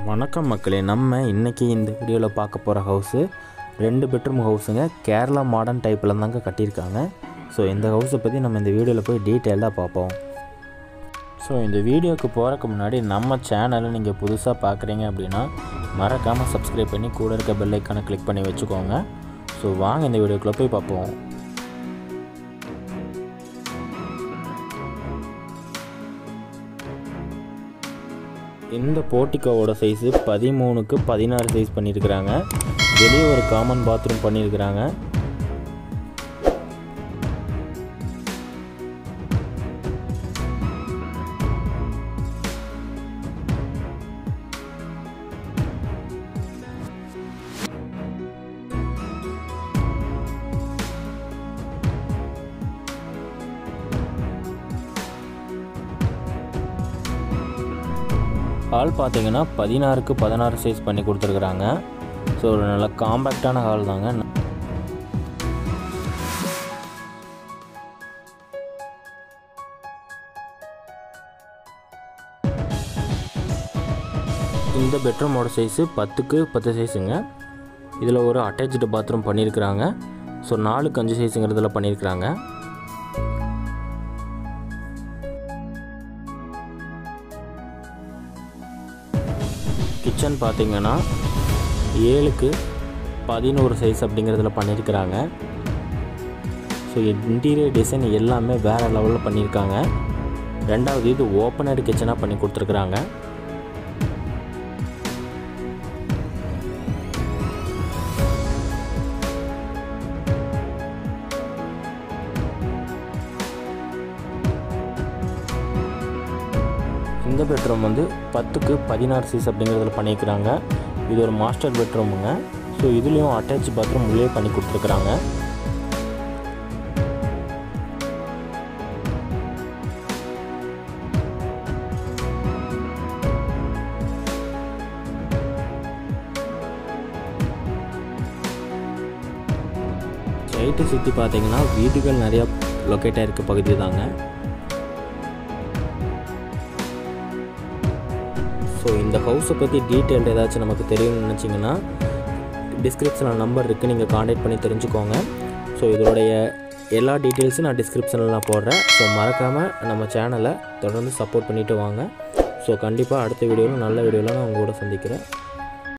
வணக்கம் மக்களே நம்ம இன்றைக்கி இந்த வீடியோவில் பார்க்க போகிற ஹவுஸு ரெண்டு பெட்ரூம் ஹவுஸுங்க கேரளா மாடர்ன் டைப்பில் தாங்க கட்டியிருக்காங்க ஸோ இந்த ஹவுஸை பற்றி நம்ம இந்த வீடியோவில் போய் டீட்டெயிலாக பார்ப்போம் ஸோ இந்த வீடியோவுக்கு போகிறக்கு முன்னாடி நம்ம சேனலை நீங்கள் புதுசாக பார்க்குறீங்க அப்படின்னா மறக்காமல் சப்ஸ்கிரைப் பண்ணி கூட இருக்க பெல் ஐக்கானை கிளிக் பண்ணி வச்சுக்கோங்க ஸோ வாங்க இந்த வீடியோக்குள்ளே போய் பார்ப்போம் இந்த போர்ட்டிக்கோவோட சைஸு பதிமூணுக்கு பதினாறு சைஸ் பண்ணியிருக்கிறாங்க வெளியே ஒரு காமன் பாத்ரூம் பண்ணியிருக்கிறாங்க ஹால் பார்த்தீங்கன்னா பதினாறுக்கு பதினாறு சைஸ் பண்ணி கொடுத்துருக்குறாங்க ஸோ ஒரு நல்ல காம்பேக்டான ஹால் தாங்க இந்த பெட்ரூமோட சைஸு பத்துக்கு பத்து சைஸுங்க இதில் ஒரு அட்டாச்சு பாத்ரூம் பண்ணியிருக்கிறாங்க ஸோ நாலுக்கு அஞ்சு சைஸுங்கிறதுல பண்ணியிருக்கிறாங்க கிச்சன் பார்த்தீங்கன்னா ஏழுக்கு பதினோரு சைஸ் அப்படிங்கிறதுல பண்ணியிருக்கிறாங்க ஸோ இன்டீரியர் டிசைன் எல்லாமே வேறு லெவலில் பண்ணியிருக்காங்க ரெண்டாவது இது ஓப்பனட் கிச்சனாக பண்ணி கொடுத்துருக்குறாங்க இந்த பெட்ரூம் வந்து பத்துக்கு பதினாறு சைஸ் அப்படிங்கிறதுல பண்ணியிருக்கிறாங்க இது ஒரு மாஸ்டர் பெட்ரூமுங்க ஸோ இதுலேயும் அட்டாச் பாத்ரூம் உள்ளே பண்ணி கொடுத்துருக்குறாங்க சைட்டை சுற்றி பார்த்தீங்கன்னா வீடுகள் நிறையா லொக்கேட் ஆகிருக்க பகுதி தாங்க ஸோ இந்த ஹவுஸை பற்றி டீட்டெயில் ஏதாச்சும் நமக்கு தெரியணும்னு நினச்சிங்கன்னா டிஸ்கிரிப்ஷனில் நம்பர் இருக்குது நீங்கள் காண்டாக்ட் பண்ணி தெரிஞ்சுக்கோங்க ஸோ இதோடைய எல்லா டீட்டெயில்ஸும் நான் டிஸ்கிரிப்ஷனில் நான் போடுறேன் ஸோ மறக்காமல் நம்ம சேனலை தொடர்ந்து சப்போர்ட் பண்ணிவிட்டு வாங்க ஸோ கண்டிப்பாக அடுத்த வீடியோவில் நல்ல வீடியோவில் நான் உங்களோட சந்திக்கிறேன்